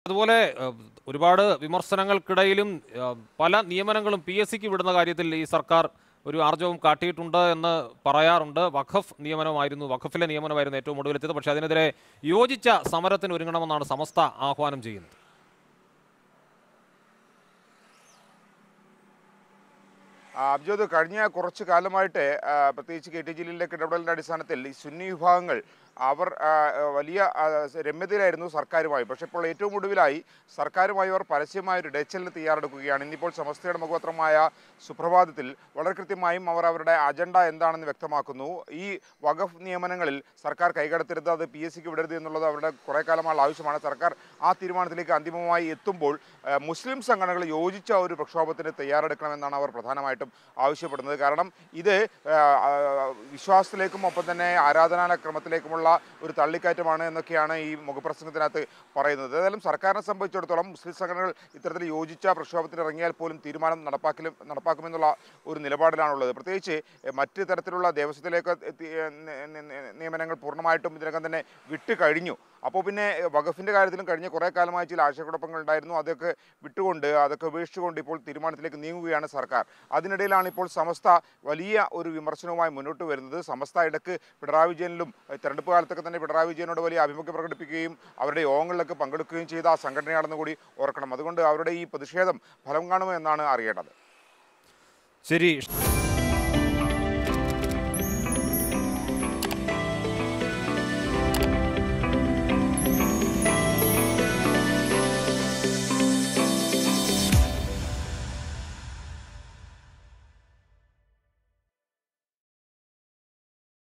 അതുപോലെ ഏഹ്, ഒരുപാട് വിമർശനങ്ങൾക്കിടയിലും ഏഹ്, പല നിയമനങ്ങളും പി എസ് സിക്ക് വിടുന്ന കാര്യത്തിൽ ഈ സർക്കാർ ഒരു ആർജവം കാട്ടിയിട്ടുണ്ട് എന്ന് പറയാറുണ്ട് വഖഫ് നിയമനമായിരുന്നു വഖഫിലെ നിയമനമായിരുന്നു ഏറ്റവും ഒടുവിലെത്തിയത് പക്ഷേ അതിനെതിരെ യോജിച്ച സമരത്തിന് ഒരുങ്ങണമെന്നാണ് സമസ്ത ആഹ്വാനം ചെയ്യുന്നത് ആ, അബ്ജോദ് കഴിഞ്ഞ കുറച്ച് കാലമായിട്ട് ആ, പ്രത്യേകിച്ച് കെ ടി ജലീലിലേക്ക് ഇടപെടലിൻ്റെ അടിസ്ഥാനത്തിൽ ഈ സുന്നി വിഭാഗങ്ങൾ അവർ ആ, വലിയ ആ, രമ്യതയിലായിരുന്നു സർക്കാരുമായി പക്ഷേ ഇപ്പോൾ ഏറ്റവും ഒടുവിലായി സർക്കാരുമായി അവർ പരസ്യമായ ഒരു ഇടച്ചലിന് തയ്യാറെടുക്കുകയാണ് ഇന്നിപ്പോൾ സമസ്തയുടെ മുഖപത്രമായ സുപ്രഭാതത്തിൽ വളരെ കൃത്യമായും അവർ അവരുടെ അജണ്ട എന്താണെന്ന് വ്യക്തമാക്കുന്നു ഈ വഖഫ് നിയമനങ്ങളിൽ സർക്കാർ കൈകടത്തരുത് അത് പി എസ് സിക്ക് വിടരുത് എന്നുള്ളത് അവരുടെ കുറേ കാലമുള്ള ആവശ്യമാണ് സർക്കാർ ആ തീരുമാനത്തിലേക്ക് അന്തിമമായി എത്തുമ്പോൾ ആ, മുസ്ലിം സംഘടനകൾ യോജിച്ച ഒരു പ്രക്ഷോഭത്തിന് തയ്യാറെടുക്കണമെന്നാണ് അവർ പ്രധാനമായിട്ടും ആവശ്യപ്പെടുന്നത് കാരണം ഇത് ആ, ആ, വിശ്വാസത്തിലേക്കും ഒപ്പം തന്നെ ആരാധനാ ക്രമത്തിലേക്കുമുള്ള ഒരു തള്ളിക്കയറ്റമാണ് എന്നൊക്കെയാണ് ഈ മുഖപ്രസംഗത്തിനകത്ത് പറയുന്നത് ഏതായാലും സർക്കാരിനെ സംബന്ധിച്ചിടത്തോളം മുസ്ലിം സംഘടനകൾ ഇത്തരത്തിൽ യോജിച്ച പ്രക്ഷോഭത്തിന് ഇറങ്ങിയാൽ പോലും തീരുമാനം നടപ്പാക്കലും നടപ്പാക്കുമെന്നുള്ള ഒരു നിലപാടിലാണുള്ളത് പ്രത്യേകിച്ച് എ, മറ്റ് തരത്തിലുള്ള ദേവസ്വത്തിലേക്ക് എത്തി- എ, നി- നി- നി- നിയമനങ്ങൾ പൂർണ്ണമായിട്ടും ഇതിനകം തന്നെ വിട്ട് കഴിഞ്ഞു അപ്പോൾ പിന്നെ എ, വഖഫിൻ്റെ കാര്യത്തിലും കഴിഞ്ഞ കുറേ കാലമായി ചില ആശയക്കുഴപ്പങ്ങൾ ഉണ്ടായിരുന്നു അതൊക്കെ വിട്ടുകൊണ്ട് അതൊക്കെ ഉപേക്ഷിച്ചുകൊണ്ട് ഇപ്പോൾ തീരുമാനത്തിലേക്ക് നീങ്ങുകയാണ് സർക്കാർ അതിനിടയിലാണ് ഇപ്പോൾ സമസ്ത വലിയ ഒരു വിമർശനവുമായി മുന്നോട്ട് വരുന്നത് സമസ്ത ഇടക്ക് പിണറായി വിജയനിലും എ, തെരഞ്ഞെടുപ്പ് കാലത്തൊക്കെ തന്നെ പിണറായി വിജയനോട് വലിയ ആഭിമുഖ്യം പ്രകടിപ്പിക്കുകയും അവരുടെ യോഗങ്ങളിലൊക്കെ പങ്കെടുക്കുകയും ചെയ്ത ആ സംഘടനയാണെന്ന് കൂടി ഓർക്കണം അതുകൊണ്ട് അവരുടെ ഈ പ്രതിഷേധം ഫലം കാണുമോ എന്നാണ് അറിയേണ്ടത് ശരി